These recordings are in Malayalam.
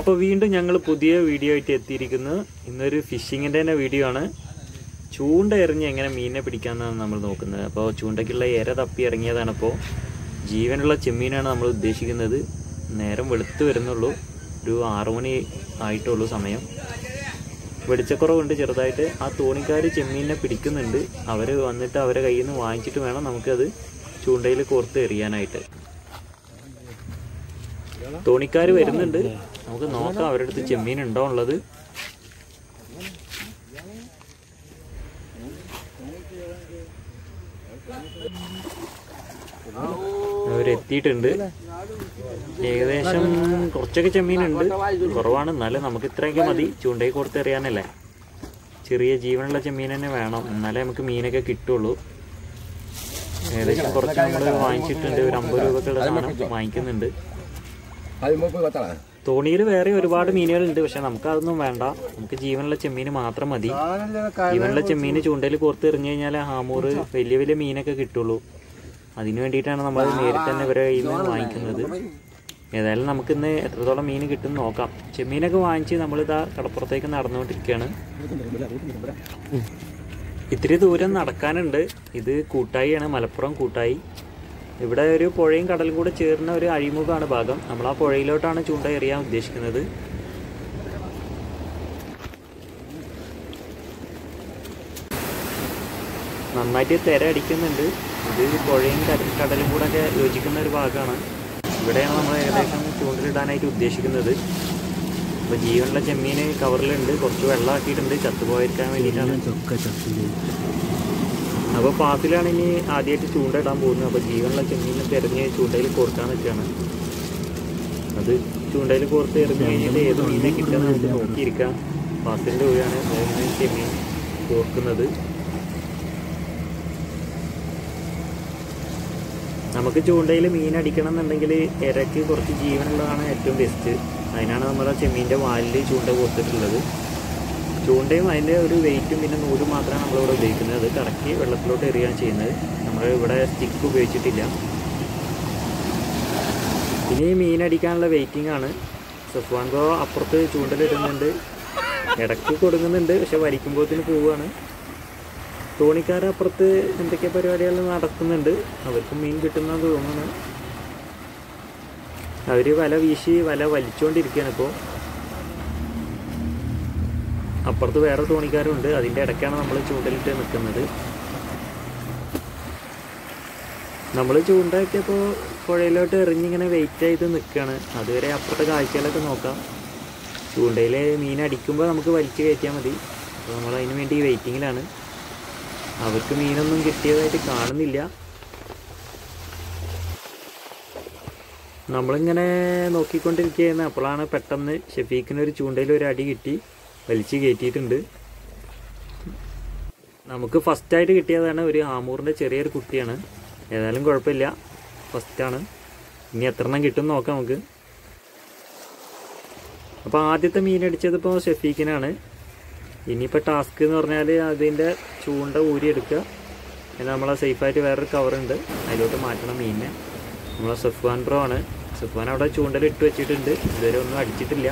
അപ്പോൾ വീണ്ടും ഞങ്ങൾ പുതിയ വീഡിയോ ആയിട്ട് എത്തിയിരിക്കുന്നത് ഇന്നൊരു ഫിഷിങ്ങിൻ്റെ തന്നെ വീഡിയോ ആണ് ചൂണ്ട എറിഞ്ഞ് എങ്ങനെ മീനിനെ പിടിക്കാമെന്നാണ് നമ്മൾ നോക്കുന്നത് അപ്പോൾ ചൂണ്ടയ്ക്കുള്ള ഇര തപ്പി ഇറങ്ങിയതാണ് അപ്പോൾ ജീവനുള്ള ചെമ്മീനാണ് നമ്മൾ ഉദ്ദേശിക്കുന്നത് നേരം വെളുത്ത് വരുന്നുള്ളൂ ഒരു ആറു മണി ആയിട്ടുള്ളൂ സമയം വെളിച്ചക്കുറവുണ്ട് ചെറുതായിട്ട് ആ തോണിക്കാർ ചെമ്മീനിനെ പിടിക്കുന്നുണ്ട് അവർ വന്നിട്ട് അവരെ കയ്യിൽ നിന്ന് വാങ്ങിച്ചിട്ട് വേണം നമുക്കത് ചൂണ്ടയിൽ കോർത്ത് എറിയാനായിട്ട് തോണിക്കാർ വരുന്നുണ്ട് നമുക്ക് നോക്കാം അവരുടെ അടുത്ത് ചെമ്മീൻ ഉണ്ടോ ഉള്ളത് അവരെത്തിയിട്ടുണ്ട് ഏകദേശം കുറച്ചൊക്കെ ചെമ്മീനുണ്ട് കുറവാണ് എന്നാലും നമുക്ക് ഇത്രയൊക്കെ മതി ചൂണ്ടയിൽ കൊടുത്ത് എറിയാനല്ലേ ചെറിയ ജീവനുള്ള ചെമ്മീൻ തന്നെ വേണം എന്നാലേ നമുക്ക് മീനൊക്കെ കിട്ടുള്ളൂ ഏകദേശം കുറച്ച് നമ്മൾ വാങ്ങിച്ചിട്ടുണ്ട് ഒരു അമ്പത് രൂപക്കുള്ള സാധനം വാങ്ങിക്കുന്നുണ്ട് അത് പോയി കൊത്തള തോണിയിൽ വേറെ ഒരുപാട് മീനുകളുണ്ട് പക്ഷെ നമുക്ക് അതൊന്നും വേണ്ട നമുക്ക് ജീവനുള്ള ചെമ്മീൻ മാത്രം മതി ജീവനുള്ള ചെമ്മീൻ ചൂണ്ടയിൽ കോർത്ത് എറിഞ്ഞു കഴിഞ്ഞാൽ ഹാമൂറ് വലിയ വലിയ മീനൊക്കെ കിട്ടുള്ളൂ അതിനു വേണ്ടിയിട്ടാണ് നമ്മൾ നേരിട്ട് തന്നെ ഇവരെ കയ്യിൽ നിന്ന് വാങ്ങിക്കുന്നത് ഏതായാലും നമുക്ക് ഇന്ന് എത്രത്തോളം മീൻ കിട്ടും നോക്കാം ചെമ്മീനൊക്കെ വാങ്ങിച്ച് നമ്മളിതാ കടപ്പുറത്തേക്ക് നടന്നുകൊണ്ടിരിക്കുകയാണ് ഇത്തിരി ദൂരം നടക്കാനുണ്ട് ഇത് കൂട്ടായിയാണ് മലപ്പുറം കൂട്ടായി ഇവിടെ ഒരു പുഴയും കടലും കൂടെ ചേർന്ന ഒരു അഴിമുഖമാണ് ഭാഗം നമ്മൾ ആ പുഴയിലോട്ടാണ് ചൂണ്ട എറിയാൻ ഉദ്ദേശിക്കുന്നത് നന്നായിട്ട് തിര അടിക്കുന്നുണ്ട് ഇത് പുഴയും കട- കടലും കൂടെ ഒക്കെ യോജിക്കുന്ന ഒരു ഭാഗമാണ് ഇവിടെയാണ് നമ്മൾ ഏകദേശം ചൂണ്ടലിടാനായിട്ട് ഉദ്ദേശിക്കുന്നത് അപ്പോൾ ജീവനുള്ള ചെമ്മീൻ കവറിലുണ്ട് കുറച്ച് വെള്ളം ആക്കിയിട്ടുണ്ട് ചത്തുപോയിരിക്കാൻ വേണ്ടിയിട്ടാണ് അപ്പോൾ പാത്തിലാണ് ഇനി ആദ്യമായിട്ട് ചൂണ്ട ഇടാൻ പോകുന്നത് അപ്പോൾ ജീവനുള്ള ചെമ്മീനെ തിരഞ്ഞ് ചൂണ്ടയിൽ കോർക്കാൻ നിൽക്കുകയാണ് അത് ചൂണ്ടയിൽ കോർത്ത് എറിഞ്ഞ് കഴിഞ്ഞിട്ട് ഏത് മീനെ കിട്ടുമെന്ന് നമുക്ക് നോക്കിയിരിക്കാം പാത്തിൻ്റെ കൂടെയാണ് മൂന്ന് ചെമ്മീൻ കോർക്കുന്നത് നമുക്ക് ചൂണ്ടയിൽ മീൻ അടിക്കണം എന്നുണ്ടെങ്കിൽ ഇരയ്ക്ക് കുറച്ച് ജീവനുള്ളതാണ് ഏറ്റവും ബെസ്റ്റ് അതിനാണ് നമ്മൾ ആ ചെമ്മീൻ്റെ വാലിൽ ചൂണ്ട കോർത്തിട്ടുള്ളത് ചൂണ്ടയും അതിൻ്റെ ഒരു വെയിറ്റും പിന്നെ നൂലും മാത്രമാണ് നമ്മളിവിടെ ഉപയോഗിക്കുന്നത് അത് കറക്കി വെള്ളത്തിലോട്ട് എറിയാണ് ചെയ്യുന്നത് നമ്മൾ ഇവിടെ സ്റ്റിക്ക് ഉപയോഗിച്ചിട്ടില്ല ഇനി മീൻ അടിക്കാനുള്ള വെയിറ്റിംഗ് ആണ് സഫ്വാൻ ഗോ അപ്പുറത്ത് ചൂണ്ടലിടുന്നുണ്ട് ഇടയ്ക്ക് കൊടുക്കുന്നുണ്ട് പക്ഷെ വലിക്കുമ്പോഴത്തേന് പോവുകയാണ് തോണിക്കാർ അപ്പുറത്ത് എന്തൊക്കെ പരിപാടികൾ നടക്കുന്നുണ്ട് അവർക്കും മീൻ കിട്ടുന്നതെന്ന് തോന്നുന്നു അവർ വല വീശി വല വലിച്ചുകൊണ്ടിരിക്കുകയാണ് ഇപ്പോൾ അപ്പുറത്ത് വേറെ തോണിക്കാരുണ്ട് അതിൻ്റെ ഇടയ്ക്കാണ് നമ്മൾ ചൂണ്ടലിട്ട് നിൽക്കുന്നത് നമ്മൾ ചൂണ്ടയൊക്കെ ഇപ്പോൾ പുഴയിലോട്ട് എറിഞ്ഞിങ്ങനെ വെയിറ്റ് ചെയ്ത് നിൽക്കുകയാണ് അതുവരെ അപ്പുറത്തെ കാഴ്ചകളൊക്കെ നോക്കാം ചൂണ്ടയിൽ മീൻ അടിക്കുമ്പോൾ നമുക്ക് വലിച്ചു കയറ്റിയാൽ മതി അപ്പോൾ നമ്മൾ അതിന് വേണ്ടി വെയിറ്റിങ്ങിലാണ് അവർക്ക് മീനൊന്നും കിട്ടിയതായിട്ട് കാണുന്നില്ല നമ്മളിങ്ങനെ നോക്കിക്കൊണ്ടിരിക്കുകയായിരുന്നു അപ്പോഴാണ് പെട്ടെന്ന് ഷെഫീഖിന് ഒരു ചൂണ്ടയിൽ ഒരു അടി കിട്ടി വലിച്ചു കയറ്റിയിട്ടുണ്ട് നമുക്ക് ഫസ്റ്റായിട്ട് കിട്ടിയതാണ് ഒരു ആമൂറിൻ്റെ ചെറിയൊരു കുട്ടിയാണ് ഏതായാലും കുഴപ്പമില്ല ഫസ്റ്റാണ് ഇനി എത്ര എണ്ണം കിട്ടും നോക്കാം നമുക്ക് അപ്പോൾ ആദ്യത്തെ മീൻ അടിച്ചത് ഇപ്പോൾ ഷെഫീഖിനാണ് ഇനിയിപ്പോൾ ടാസ്ക് എന്ന് പറഞ്ഞാൽ അതിൻ്റെ ചൂണ്ട ഊരിയെടുക്കുക പിന്നെ നമ്മളെ സേഫായിട്ട് വേറൊരു കവറുണ്ട് അതിലോട്ട് മാറ്റണം മീനിനെ നമ്മളെ സഫ്വാൻ പ്രോ ആണ് സഫ്വാൻ അവിടെ ചൂണ്ടൽ ഇട്ട് വെച്ചിട്ടുണ്ട് ഇതുവരെ ഒന്നും അടിച്ചിട്ടില്ല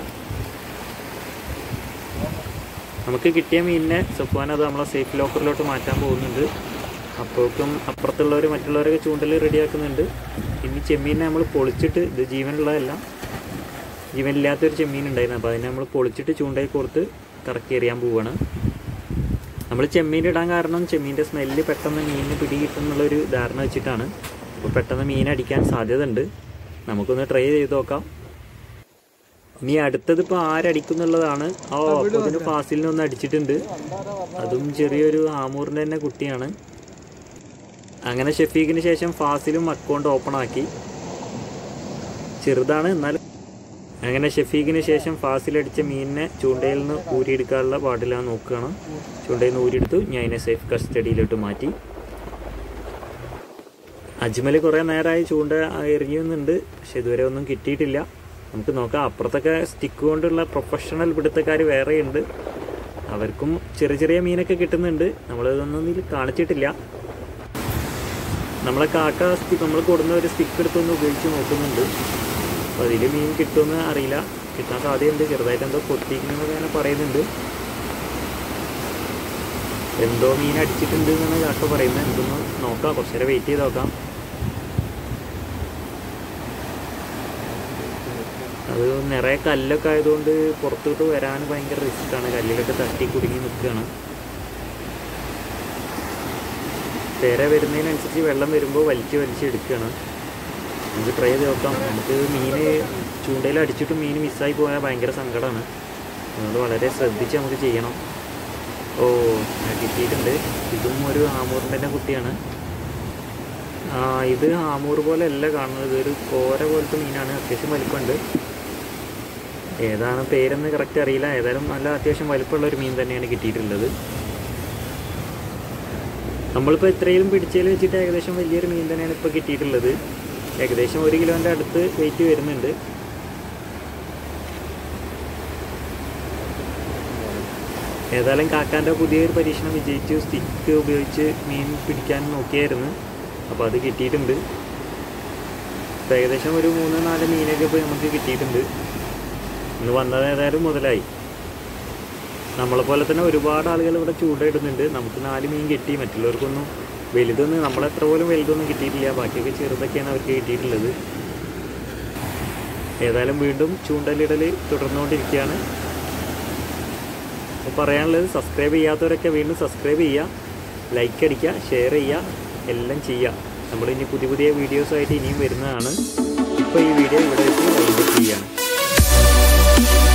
നമുക്ക് കിട്ടിയ മീനിനെ സഫ്വാൻ അത് നമ്മളെ സേഫ് ലോക്കറിലോട്ട് മാറ്റാൻ പോകുന്നുണ്ട് അപ്പോഴേക്കും അപ്പുറത്തുള്ളവർ മറ്റുള്ളവരൊക്കെ ചൂണ്ടൽ റെഡിയാക്കുന്നുണ്ട് ഇനി ചെമ്മീനെ നമ്മൾ പൊളിച്ചിട്ട് ഇത് ജീവനുള്ളതല്ല ജീവനില്ലാത്തൊരു ചെമ്മീൻ ഉണ്ടായിരുന്നു അപ്പോൾ അതിനെ നമ്മൾ പൊളിച്ചിട്ട് ചൂണ്ടയിൽ കോർത്ത് കറക്കി എറിയാൻ പോവുകയാണ് നമ്മൾ ചെമ്മീൻ ഇടാൻ കാരണം ചെമ്മീൻ്റെ സ്മെല്ല് പെട്ടെന്ന് മീനിന് പിടികിട്ടുന്നുള്ളൊരു ധാരണ വെച്ചിട്ടാണ് അപ്പോൾ പെട്ടെന്ന് മീൻ അടിക്കാൻ സാധ്യത ഉണ്ട് നമുക്കൊന്ന് ട്രൈ ചെയ്ത് നോക്കാം ഇനി അടുത്തത് ഇപ്പോൾ ആരടിക്കുന്നുള്ളതാണ് ഓ അപ്പോൾ ഇതിന് ഫാസിലിനെ ഒന്ന് അടിച്ചിട്ടുണ്ട് അതും ചെറിയൊരു ആമൂറിൻ്റെ തന്നെ കുട്ടിയാണ് അങ്ങനെ ഷെഫീഖിന് ശേഷം ഫാസിലും അക്കൗണ്ട് ഓപ്പൺ ആക്കി ചെറുതാണ് എന്നാൽ അങ്ങനെ ഷെഫീഖിന് ശേഷം ഫാസിലടിച്ച മീനിനെ ചൂണ്ടയിൽ നിന്ന് ഊരിയെടുക്കാനുള്ള പാടില്ലാന്ന് നോക്കുകയാണ് ചൂണ്ടയിൽ നിന്ന് ഊരിയെടുത്തു ഞാൻ അതിനെ സേഫ് കസ്റ്റഡിയിലോട്ട് മാറ്റി അജ്മൽ കുറേ നേരമായി ചൂണ്ട എറിയുന്നുണ്ട് പക്ഷെ ഇതുവരെ ഒന്നും കിട്ടിയിട്ടില്ല നമുക്ക് നോക്കാം അപ്പുറത്തൊക്കെ സ്റ്റിക്ക് കൊണ്ടുള്ള പ്രൊഫഷണൽ പിടുത്തക്കാർ വേറെയുണ്ട് അവർക്കും ചെറിയ ചെറിയ മീനൊക്കെ കിട്ടുന്നുണ്ട് നമ്മളിതൊന്നും ഇതിൽ കാണിച്ചിട്ടില്ല നമ്മളെ കാക്ക സ്റ്റിക്ക് നമ്മൾ കൊടുന്ന ഒരു സ്റ്റിക്ക് എടുത്തൊന്ന് ഉപയോഗിച്ച് നോക്കുന്നുണ്ട് അപ്പോൾ അതിൽ മീൻ കിട്ടുമെന്ന് അറിയില്ല കിട്ടാൻ സാധ്യതയുണ്ട് ചെറുതായിട്ട് എന്തോ കൊത്തിക്കണമെന്നൊക്കെ അങ്ങനെ പറയുന്നുണ്ട് എന്തോ മീൻ അടിച്ചിട്ടുണ്ട് എന്നാണ് ചാക്ക പറയുന്നത് എന്തൊന്ന് നോക്കാം കുറച്ച് നേരം വെയിറ്റ് ചെയ്ത് നോക്കാം അത് നിറയെ കല്ലൊക്കെ ആയതുകൊണ്ട് പുറത്തോട്ട് വരാൻ ഭയങ്കര റിസ്ക്കാണ് കല്ലിലൊക്കെ തട്ടി കുടുങ്ങി നിൽക്കുകയാണ് തിര വരുന്നതിനനുസരിച്ച് വെള്ളം വരുമ്പോൾ വലിച്ച് വലിച്ച് എടുക്കുകയാണ് നമുക്ക് ട്രൈ ചെയ്ത് നോക്കാം നമുക്ക് മീൻ ചൂണ്ടയിൽ അടിച്ചിട്ട് മീൻ മിസ്സായി പോയാൽ ഭയങ്കര സങ്കടമാണ് അതുകൊണ്ട് വളരെ ശ്രദ്ധിച്ച് നമുക്ക് ചെയ്യണം ഓ ഞാൻ കിട്ടിയിട്ടുണ്ട് ഇതും ഒരു ആമൂറിൻ്റെ തന്നെ കുട്ടിയാണ് ആ ഇത് ആമൂർ പോലെ അല്ല കാണുന്നത് ഇതൊരു കോര പോലത്തെ മീനാണ് അത്യാവശ്യം വലിപ്പമുണ്ട് ഏതാണ് പേരെന്ന് കറക്റ്റ് അറിയില്ല ഏതായാലും നല്ല അത്യാവശ്യം വലിപ്പമുള്ള ഒരു മീൻ തന്നെയാണ് കിട്ടിയിട്ടുള്ളത് നമ്മളിപ്പോൾ ഇത്രയും പിടിച്ചതിൽ വെച്ചിട്ട് ഏകദേശം വലിയൊരു മീൻ തന്നെയാണ് ഇപ്പോൾ കിട്ടിയിട്ടുള്ളത് ഏകദേശം ഒരു കിലോൻ്റെ അടുത്ത് വെയിറ്റ് വരുന്നുണ്ട് ഏതായാലും കാക്കാൻ്റെ പുതിയൊരു പരീക്ഷണം വിജയിച്ചു സ്റ്റിക്ക് ഉപയോഗിച്ച് മീൻ പിടിക്കാൻ നോക്കിയായിരുന്നു അപ്പോൾ അത് കിട്ടിയിട്ടുണ്ട് ഇപ്പോൾ ഏകദേശം ഒരു മൂന്ന് നാല് മീനൊക്കെ ഇപ്പോൾ നമുക്ക് കിട്ടിയിട്ടുണ്ട് ഇന്ന് വന്നത് ഏതായാലും മുതലായി നമ്മളെ പോലെ തന്നെ ഒരുപാട് ആളുകൾ ഇവിടെ ചൂണ്ടയിടുന്നുണ്ട് നമുക്ക് നാല് മീൻ കിട്ടി മറ്റുള്ളവർക്കൊന്നും വലുതൊന്നും നമ്മളെത്ര പോലും വലുതൊന്നും കിട്ടിയിട്ടില്ല ബാക്കിയൊക്കെ ചെറുതൊക്കെയാണ് അവർക്ക് കിട്ടിയിട്ടുള്ളത് ഏതായാലും വീണ്ടും ചൂണ്ടലിടൽ തുടർന്നുകൊണ്ടിരിക്കുകയാണ് അപ്പോൾ പറയാനുള്ളത് സബ്സ്ക്രൈബ് ചെയ്യാത്തവരൊക്കെ വീണ്ടും സബ്സ്ക്രൈബ് ചെയ്യുക ലൈക്ക് അടിക്കുക ഷെയർ ചെയ്യുക എല്ലാം ചെയ്യുക നമ്മൾ ഇനി പുതിയ പുതിയ വീഡിയോസായിട്ട് ഇനിയും വരുന്നതാണ് ഇപ്പോൾ ഈ വീഡിയോ ഇവിടെ വെച്ച് വൈൻഡപ്പ് ചെയ്യുകയാണ്